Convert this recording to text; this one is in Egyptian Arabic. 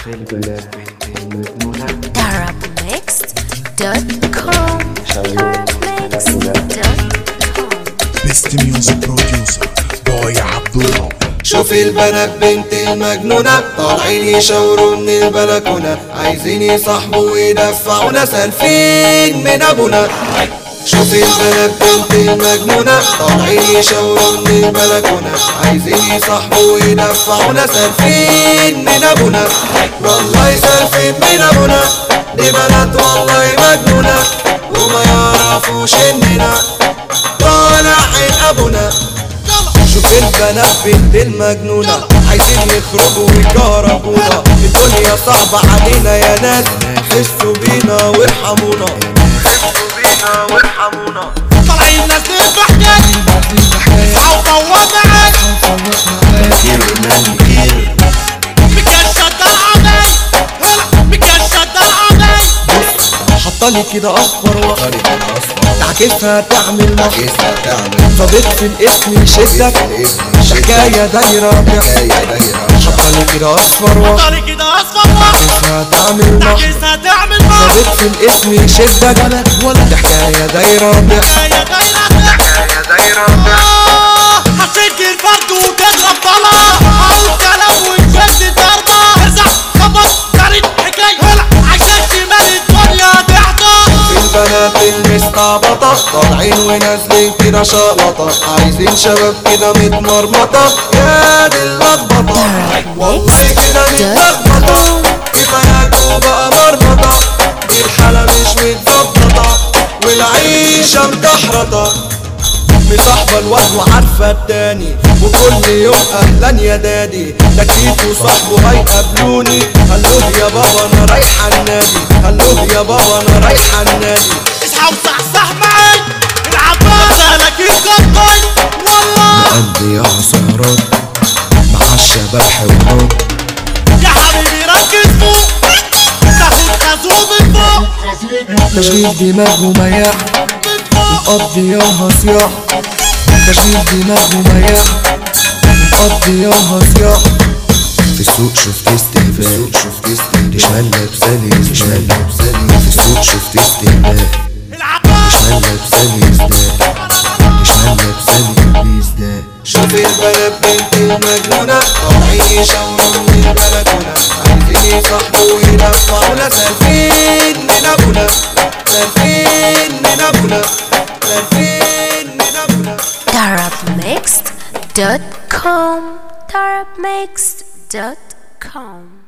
البنات المجنونة Arabmixed.com Arabmixed.com بيست ميوزك بروديوسر بوي عبد الله شوف البنات بنت المجنونة طالعين يشاوروا من البلكونة عايزين يصاحبوا ويدفعونا سالفين من ابونا شوف البنات بنت المجنونة طالعين يشاوروا من البلكونة عايزين يصاحبوا ويدفعونا سالفين من ابونا والله سالفين من ابونا دي بنات والله مجنونة وما يعرفوش اننا طالعين ابونا شوف البنات بنت المجنونة عايزين يخرجوا ويكهربونا الدنيا صعبة علينا يا ناس حسوا بينا وارحمونا حسوا بينا وارحمونا طالعين نازلين بحكاية عوضة وضعك مكشة العمل هلا مكشة العمل حطالي كده اصفر واخر تعكسها تعمل مصر صديق في الاسم يشدك حكاية دايرة حطالي كده اصفر واخر طالع كده اصفر واحد تعكسها تعمل مصر تعكسها تعمل مصر صديق في الاسم يشدك دي حكاية دايرة بيحصل يا دايرة حكاية دايرة آه، هتشد الفرد وتضرب طلع او كلام وتشد ضربة ارزع خبط كارت حكاية هلا عشان شمال الدنيا تحضر البنات المستعبطة طالعين ونازلين كده شلطة عايزين شباب كده متمرمطة يا دي اللخبطة والله كده متلخبطة كفاياكوا بقى مرمطة دي الحالة مش متظبطة والعيشة مكحرطة مصاحبة الواد وعارفة التاني وكل يوم اهلا يا دادي تكيت وصاحبه هيقابلوني هلوه يا بابا انا رايحة النادي هلوه يا بابا انا رايحة النادي اصحى وصحصح معي العباس سهلك القطاي والله قلبي يا سهرات مع الشباب حوارات يا حبيبي ركز فوق تاخد خازوق من فوق تشغيل دماغ ومياح من فوق مقضياها صياح تشغيل دماغ ومياح مقضياها صياح في السوق شفت استهبال شفت استهبال شمال لابسالي شمال لابسالي في السوق شفت استهبال العباس شمال لابسالي ازداد شمال لابسالي بيزداد شوف البلد بنت المجنونة طالعين يشاوروا من البلكونة عايزين يصاحبوا ويدفعونا سالفين من ابونا سالفين من ابونا سالفين من ابونا Arabmixed.com Arabmixed.com